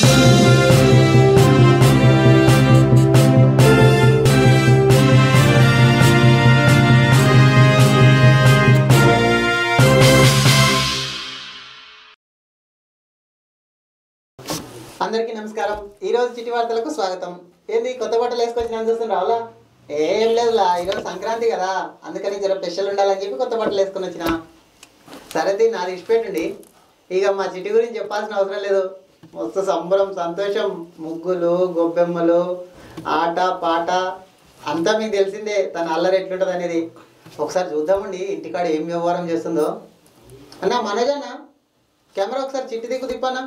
అందరికీ నమస్కారం ఈ రోజు చిటి వార్తలకు స్వాగతం ఏంది కొత్త బట్టలు వేసుకొచ్చి నేను చూస్తున్నా రావాలా ఏం లేదులా ఈరోజు సంక్రాంతి కదా అందుకని జర స్పెషల్ ఉండాలని చెప్పి కొత్త బట్టలు వేసుకొని వచ్చిన సరేది నాది ఇచ్చిపెట్టండి ఇక మా చిటి గురించి చెప్పాల్సిన అవసరం లేదు మస్తు సంబరం సంతోషం ముగ్గులు గొబ్బెమ్మలు ఆట పాట అంతా మీకు తెలిసిందే తన అల్లరి ఎట్లుంటుంది అనేది ఒకసారి చూద్దామండి ఇంటికాడ ఏం వ్యవహారం చేస్తుందో అన్న మనోజ్ అన్న కెమెరా ఒకసారి చిట్టి దిక్కు తిప్పానా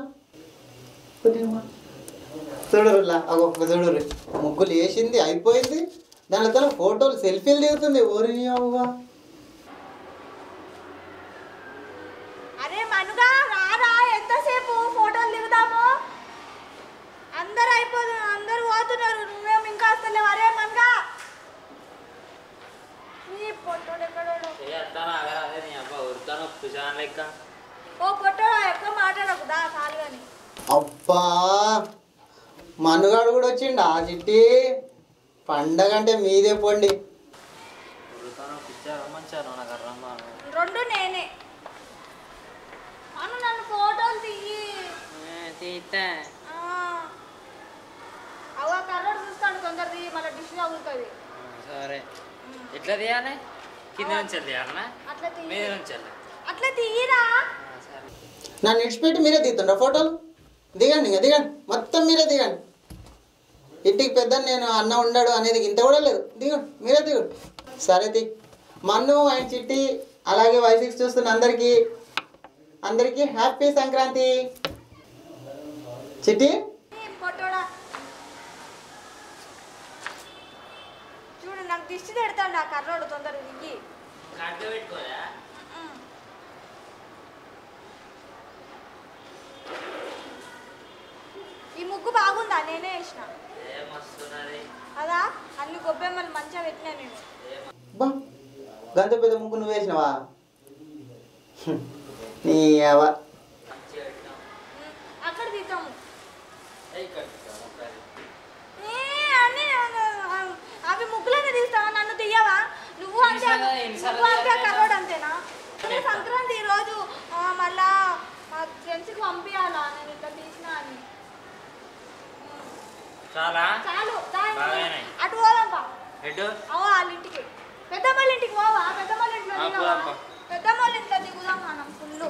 చూడరులా అగో చూడరు ముగ్గులు వేసింది అయిపోయింది దానిలో తన ఫోటోలు సెల్ఫీలు దిగుతుంది ఓరి అవ్వ అరే మనుగా రారా ఎంతసేపు ఫోటోలు దిగుదాము అందరు అయిపోదు అందరు పోతున్నారు నువ్వేం ఇంకా వస్తలేవు అరే మనుగా ఈ పొట్టోడు ఎక్కడోడు చేస్తాను అదే నీ అబ్బా ఉరుతాను కుషాన్ లెక్క ఓ పొట్టోడు ఎక్కువ మాట్లాడకు దా చాలు కానీ అబ్బా మనుగాడు కూడా వచ్చిండు ఆ చిట్టి పండగ అంటే మీదే పోండి ఉరుతాను పిచ్చారు మంచారు నాకు రమ్మ రెండు నేనే అను నన్ను ఫోటోలు తీయి తీతా ఆ. అవ్వ కర్రోడు చూస్తాడు కొందరు తీయి మళ్ళీ డిష్ తగులుతుంది సరే ఎట్లా తీయాలి కింద నుంచి తీయాలనా అట్లా మీద తీయి నుంచి అట్లా తీయరా సరే నన్ను ఇడిచిపెట్టి మీరే తీస్తుండ్రా ఫోటోలు దిగండి ఇంకా దిగండి మొత్తం మీరే దిగండి ఇంటికి పెద్ద నేను అన్న ఉన్నాడు అనేది ఇంత కూడా లేదు దిగండి మీరే దిగండి సరే ది మన్ను అండ్ చిట్టి అలాగే వై సిక్స్ చూస్తున్న అందరికీ అందరికీ హ్యాపీ సంక్రాంతి చిట్టి ఈ పొట్టోడా చూడు నాకు దిష్టి పెడతాడు ఆ కర్రోడు తొందరగా దిగి కట్టు పెట్టుకోదా ఈ ముగ్గు బాగుందా నేనే వేసిన ఏ మస్తున్నది అదా అన్ని గొబ్బెమ్మలు మంచిగా పెట్టినా నేను బా గంత పెద్ద ముగ్గు నువ్వు వేసినవా హ్మ్. నీ అవ మంచిగా పెట్టినాం ఉమ్, అక్కడ తీద్దాము ఏ కట్టుతాం ఒకసారి ఏ, అన్ని ఆ, అవి ముగ్గులనే తీస్తావా నన్ను తీయవా నువ్వు అంతే ఎన్నిసార్లు- ఎన్నిసార్లు నువ్వు అంతే తీయాలి? కర్రోడు అంతేనా ఈ సంక్రాంతి ఈరోజు ఆ, మళ్ళా మా ఫ్రెండ్స్కి పంపించాలా నేను ఇట్లా తీసిన అని చాలా చాలు దా ఇంటికి. బాగానే. అటు పోదాంపా ఎటు అవ్వ వాళ్ళ ఇంటికి పెద్దమ్మల ఇంటికి పోవా పెద్దమ్మల ఇంట్లో ఆ, దిగవా? పోదాంపా. పెద్దమ్మల ఇంట్లో దిగుదాం మనం ఫుల్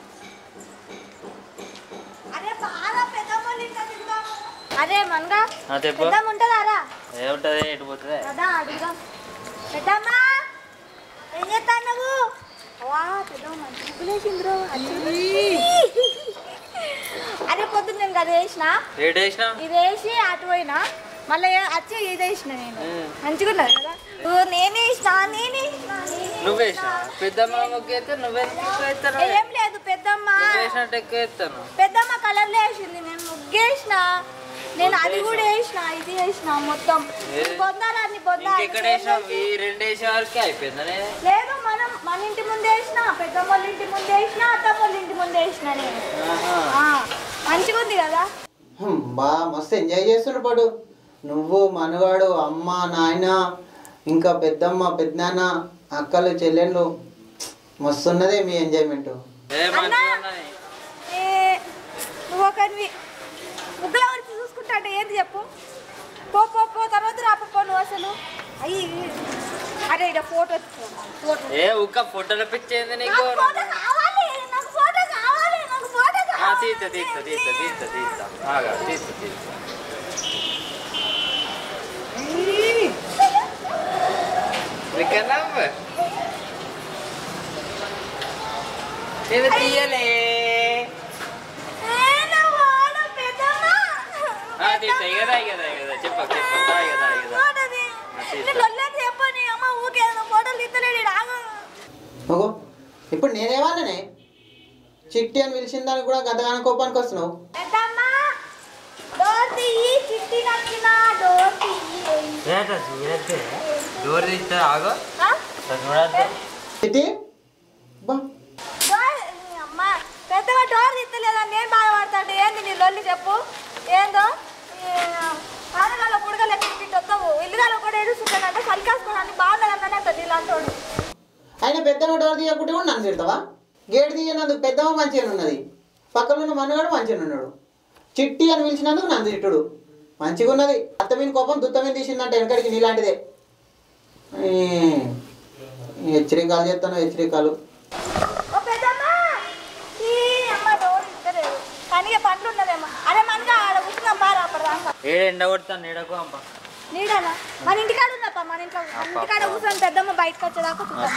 అరే బాగా పెద్దమ్మల ఇంట్లో దిగుదాము అరే మనగా ఆ, చెప్పు. పెద్దమ్మ ఉంటుందారా ఏముంటది ఎటు పోతుంది కదా అడుగుదాం పెద్దమ్మా ఏం చేస్తాను నువ్వు వా పెద్దమ్మ మంచి ముగ్గులేసింద్రో అరే పొద్దున్న నేను కదా వేసిన ఏటు వేసినాం ఇది వేసి అటు పోయినా మళ్ళీ వచ్చి ఇది వేసిన నేను ఉమ్. మంచిగా ఉన్నది కదా ఓ, నేనే వేసిన నేనే వేసిన నేనే నువ్వే వేసిన. వేసినా పెద్దమ్మ ముగ్గు అయితే నువ్వే ఎక్కువ ఎత్తాను ఏం లేదు పెద్దమ్మ నువ్వు వేసినట్టు ఎక్కువ ఎత్తాను పెద్దమ్మ కలర్లో వేసింది నేను ముగ్గేసిన నేను అది కూడా వేసిన ఇది వేసిన మొత్తం ఏ? బొందాలన్నీ ఇంకెక్కడ వేసినావు బొందాలు ఈ రెండు వేసే వరకే అయిపోయిందా నేను లేదు మనం మన ఇంటి ముందు వేసిన పెద్దమ్మోళ్ళ ఇంటి ముందు వేసిన అత్తమ్మోళ్ళ ఇంటి ముందు వేసిన నేను ఆహా. ఆ, మంచిగా ఉంది కదా హ్మ్, బా మస్తు ఎంజాయ్ చేస్తుండ్రు పాడు నువ్వు మనగాడు అమ్మ నాయన ఇంకా పెద్దమ్మ పెద్దనాన్న అక్కలు చెల్లెళ్ళు మస్తు ఉన్నదే మీ ఎంజాయ్మెంట్ ఏ మంచిగా ఉన్నది ఏ నువ్వు ఒకరివి ముగ్గుల వరకు చూసుకుంటా అంటే ఏంది చెప్పు పో పో పో తర్వాత రాపో నువ్వు అసలు అయ్యి అరే ఇక్కడ ఫోటో ఫోటో ఏ ఒక్క ఫోటోలో పిచ్చేంది నీకు నాకు ఫోటో కావాలి నాకు ఫోటో కావాలి నాకు ఫోటో ఆ, కావాలి తీస్తా తీస్తా తీస్తా తీస్తా తీస్తా ఆగా తీస్తా తీస్తా వికన్నా నేను తీయలే ఏ, నా వాడు పెద్దమ్మ. ఆ, తీస్తా ఇక దా, ఇక దా, ఇక దా. చెప్పు చెప్పు దా, ఇక దా, ఇక దా. ఫోటోది. ఆ, తీస్తా. నీ లొల్లేది చెప్పు, నీ అమ్మ ఊరికే ఏదో ఫోటోలు తీస్తలేడు ఈడ, ఆగు. ఓహో ఇప్పుడు నేనేమన్నానే చిట్టి అని పిలిచిన దానికి కూడా గతగాన కోపానికి వస్తున్నావు పెద్దమ్మ, డోర్ తీయి, చిట్టి నచ్చిన డోర్ తీయి. ఏంటో చూడద్దే డోర్ తీస్తే ఆగో ఆ? చూడద్దు చిట్టి బా డోర్ నీ అమ్మ పెద్దగా డోర్ తీస్తలేదా నేను బాధపడతాడు ఏంది నీ లొల్లి చెప్పు ఏందో ఆడగాల బుడగలు ఎక్కడికి వస్తావు ఇల్లుగాల కూడా ఏడుస్తుంటానంటే సరికాసుకోవడానికి బాగుండదు అంటది ఇలాంటి వాడు ఆయన పెద్దమ్మ డోర్ తీయకుంటే కూడా నన్ను తిడతావా గేట్ తీయనందుకు పెద్దమ్మ మంచిగా ఉన్నది పక్కన ఉన్న మనగాడు మంచిగా ఉన్నాడు చిట్టి అని పిలిచినందుకు నన్ను తిట్టుడు మంచిగా ఉన్నది అత్త మీద కోపం దుత్త మీద తీసిందంటే వెనకడికి నీలాంటిదే ఈ హెచ్చరికలు చేస్తాను హెచ్చరికలు ఓ పెద్దమ్మ ఈ అమ్మ డోర్ ఇద్దలేదు కానీ ఇక పండ్లు ఉన్నదేమో అరే మనగా ఆడ కూర్చున్నాం బాగా అప్పటిదాకా ఏడు ఎండ కొడతాను నీడకు అంప నీడనా మన ఇంటికాడ ఉన్నప్ప మన ఇంట్లో మన ఇంటికాడ కూర్చొని పెద్దమ్మ బయటకు వచ్చేదాకా చూద్దాం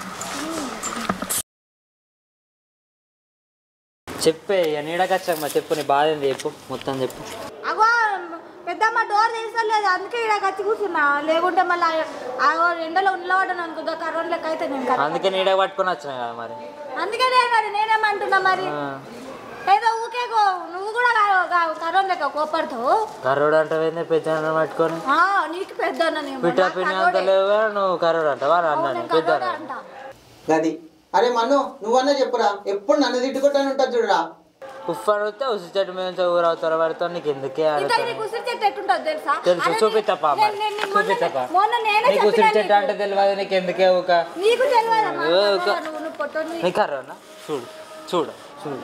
చెప్పే ఇక నీడకు వచ్చాక చెప్పు నీ బాధ ఏంది చెప్పు మొత్తం చెప్పు అగో పెద్దమ్మ డోర్ తీసలేదు అందుకే ఇక్కడ వచ్చి కూర్చున్నా లేకుంటే మళ్ళీ అగో ఎండలో ఉండవాడను అనుకుందా కరోనా లెక్క అయితే నేను కదా. అందుకే నీడకు పట్టుకొని వచ్చిన కదా మరి అందుకే నేను మరి నేనేమంటున్నా మరి ఆ. ఏదో ఊకే కో నువ్వు కూడా కా- కా- కరోనా లెక్క కోపడతావు కరోడు అంటావేంది పెద్ద పట్టుకొని ఆ, నీకు పెద్ద పిట్ట పిన్ని అంత లేవు నువ్వు కరోడు అంటావా అన్నాను పెద్ద అంట గది అరే మను నువ్వన్నా చెప్పురా ఎప్పుడు నన్ను తిట్టుకుంటానే ఉంటుంది చూడరా ఉఫ్ అని వస్తే ఉసి చెట్టు మీద నుంచి ఊరు అవుతారు పడుతావు నీకు ఎందుకే ఇంత ఆడుతాను నీకు ఉసిరి చెట్టు ఎట్టుంటుంది తెలుసా తెలుసు అరే చూపిస్తాపా నేను- మరి నేను- నేను మొన్న- చూపిస్తాపా మొన్న నేనే నీకు ఉసిరి చెప్పినా చెట్టు అంటే తెలియదు నీకు ఎందుకే ఊక నీకు తెలియదమ్మా ఏ, ఒక- నువ్వు నువ్వు పొట్టోని నీ కరోనా చూడు చూడు చూడు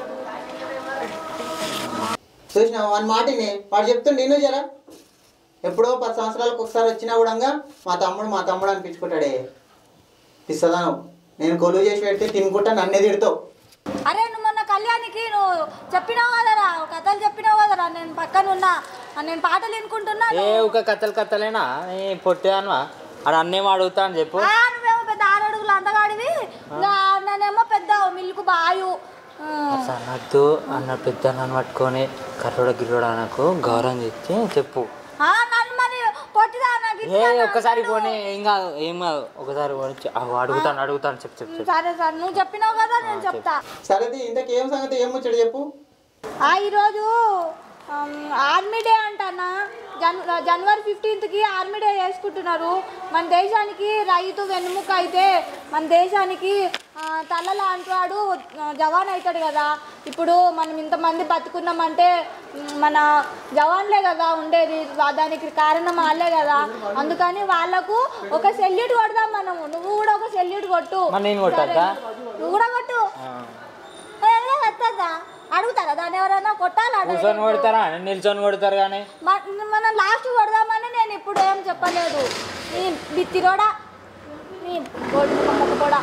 చూసినావు వాని మాటిని వాడు చెప్తుండే నేను జరా ఎప్పుడో పది సంవత్సరాలకు ఒకసారి వచ్చినా కూడా మా తమ్ముడు మా తమ్ముడు అనిపించుకుంటాడే పిస్తదాను నేను కొలువు చేసి పెడితే తినుకుంటా నన్నే తిడతావు అరే నువ్వు మొన్న కళ్యాణికి నువ్వు చెప్పినావు కదరా కథలు చెప్పినావు కదరా నేను పక్కన ఉన్నా నేను పాటలు వినుకుంటున్నా ఏ ఒక కథలు కథలేనా నీ పొట్టిదానువా ఆడ అన్నేమో అడుగుతా అని చెప్పు ఆ, నువ్వేమో పెద్ద ఆరడుగులు అంటగాడివి ఇంకా నన్నేమో పెద్ద మిల్క్ బాయు ఆ, అట్లా అనద్దు అన్న పెద్ద నన్ను పట్టుకొని కర్రోడ గిర్రోడ నాకు గౌరవం ఇచ్చి చెప్పు ఆ, నన్ను మరి పొట్టిదా నాకు ఏ ఒక్కసారి పోనీ ఏం కాదు ఏం కాదు ఒకసారి పోనీ చె- అగో అడుగుతాను అడుగుతాను చెప్పు చెప్పు చెప్పు సరే సార్ నువ్వు చెప్పినావు కదా నేను చెప్తా సరేది ఇంతకు ఏం సంగతి ఏం ముచ్చడు చెప్పు ఆ, ఈరోజు ఆమ్, ఆర్మీ డే అంటన్నా జన్ జనవరి ఫిఫ్టీన్త్కి ఆర్మీ డే చేసుకుంటున్నారు మన దేశానికి రైతు వెన్నుముక అయితే మన దేశానికి ఆ, తల లాంటివాడు ఆ, జవాన్ అవుతాడు కదా ఇప్పుడు మనం ఇంతమంది బతుకున్నామంటే మ్, మన జవాన్లే కదా ఉండేది వా- దానికి కారణం వాళ్ళే కదా అందుకని వాళ్ళకు ఒక సెల్యూట్ కొడదాం మనము నువ్వు కూడా ఒక సెల్యూట్ కొట్టు మరి నేను కొట్టద్దా? సరే, నువ్వు కూడా కొట్టు ఆ. ఏదో వస్తుందా అడుగుతారా దాన్ని ఎవరైనా కొట్టాలా కూర్చొని కొడతారా నిల్చొని కొడతారు కానీ మ- మనం లాస్ట్ కొడదామని నేను ఇప్పుడు ఏం చెప్పలేదు నీ బిత్తిరోడా నీ గోడు మొక్క కూడా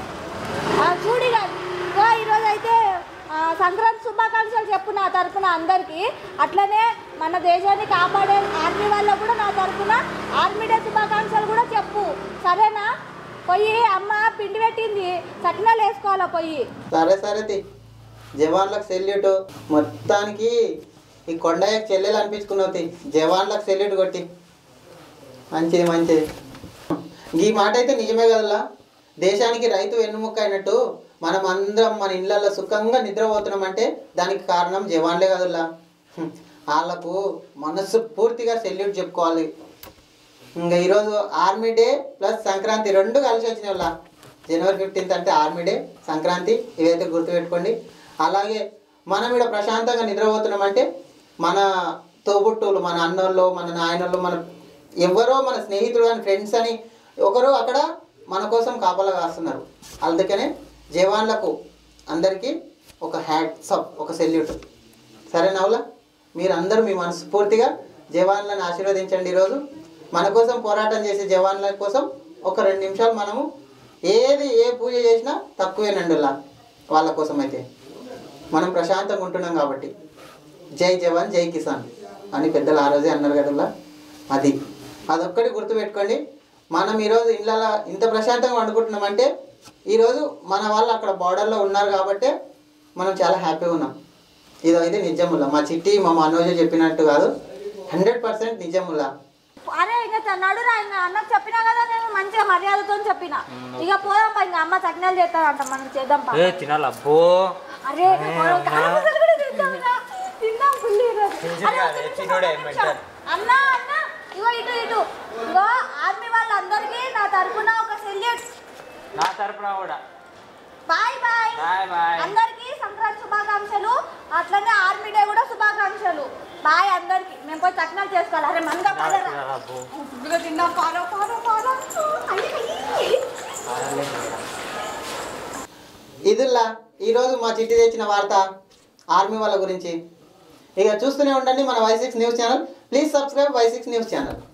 చూడిగా ఈరోజు అయితే ఆ, సంక్రాంతి శుభాకాంక్షలు చెప్పు నా తరపున అందరికీ అట్లనే మన దేశాన్ని కాపాడే ఆర్మీ వాళ్ళకు కూడా నా తరపున ఆర్మీ డే శుభాకాంక్షలు కూడా చెప్పు సరేనా పొయ్యి అమ్మ పిండి పెట్టింది సకినాలు వేసుకోవాలా పొయ్యి సరే సరే తి జవాన్లకు సెల్యూట్ మొత్తానికి ఈ కొండయ్యకు చెల్లెలు అనిపించుకున్నావు తి జవాన్లకు సెల్యూట్ కొట్టి మంచిది మంచిది ఈ మాట అయితే నిజమే కదలా దేశానికి రైతు వెన్నుముక్క అయినట్టు మనం అందరం మన ఇళ్ళల్లో సుఖంగా నిద్రపోతున్నామంటే దానికి కారణం జవాన్లే కదల్లా హ్మ్. వాళ్ళకు మనస్సు పూర్తిగా సెల్యూట్ చెప్పుకోవాలి ఇంకా ఈరోజు ఆర్మీ డే ప్లస్ సంక్రాంతి రెండు కలిసి వచ్చినాయి వాళ్ళ జనవరి ఫిఫ్టీన్త్ అంటే ఆర్మీ డే సంక్రాంతి ఇవైతే గుర్తుపెట్టుకోండి అలాగే మనం ఇక్కడ ప్రశాంతంగా నిద్రపోతున్నామంటే మన తోబుట్టువులు మన అన్నోళ్ళు మన నాయనోళ్ళు మన ఎవరో మన స్నేహితుడు అని ఫ్రెండ్స్ అని ఒకరు అక్కడ మన కోసం కాపలా కాస్తున్నారు అందుకనే జవాన్లకు అందరికీ ఒక హ్యాట్స్ అప్ ఒక సెల్యూట్ సరే నవలా మీరందరూ మీ మనస్ఫూర్తిగా జవాన్లను ఆశీర్వదించండి ఈరోజు మన కోసం పోరాటం చేసే జవాన్ల కోసం ఒక రెండు నిమిషాలు మనము ఏది ఏ పూజ చేసినా తక్కువేనండి అలా వాళ్ళ కోసం అయితే మనం ప్రశాంతంగా ఉంటున్నాం కాబట్టి జై జవాన్ జై కిసాన్ అని పెద్దలు ఆ రోజే అన్నారు కదా అది అదొక్కటి గుర్తుపెట్టుకోండి మనం ఈరోజు ఇళ్ళలో ఇంత ప్రశాంతంగా వండుకుంటున్నామంటే ఈరోజు మన వాళ్ళు అక్కడ బార్డర్లో ఉన్నారు కాబట్టి మనం చాలా హ్యాపీగా ఉన్నాం ఇదైతే నిజముల్లా మా చిట్టి మా మనోజ చెప్పినట్టు కాదు హండ్రెడ్ పర్సెంట్ నిజముల్లా అరే ఇంకా నడురా ఇంకా అన్నకు చెప్పినా కదా నేను మంచిగా మర్యాదతో చెప్పిన ఇక పోదాం పా ఇంకా అమ్మ సగ్నాలు చేస్తాడంట మనం చేద్దాం పా ఏ తినాలి అబ్బో అరే మనం కారపూసలు కూడా తిందాం రా. తిందాం ఫుల్ ఈరోజు. తింటాడు అరే, కాదు, ఒక్క నిమిషం, తినోడే ఒక్క నిమిషం. mental. అన్న అన్న ఇగో ఇటు ఇటు ఇగో ఆర్మీ వాళ్ళందరికీ నా తరపున ఒక సెల్యూట్ నా తరపున కూడా బాయ్ బాయ్ బాయ్ బాయ్ అందరికీ సంక్రాంతి శుభాకాంక్షలు అట్లనే ఆర్మీ డే కూడా శుభాకాంక్షలు బాయ్ అందరికి మేము పోయి చట్నాలు చేసుకోవాలి అరే మనగా పదరా ఫుడ్గా తిన్నాం పారా పారా పారా అయ్యి, అయ్యి. ఇదిల్లా ఈరోజు మా చిట్టి తెచ్చిన వార్త ఆర్మీ వాళ్ళ గురించి ఇక చూస్తూనే ఉండండి మన Y six news channel please subscribe Y six news channel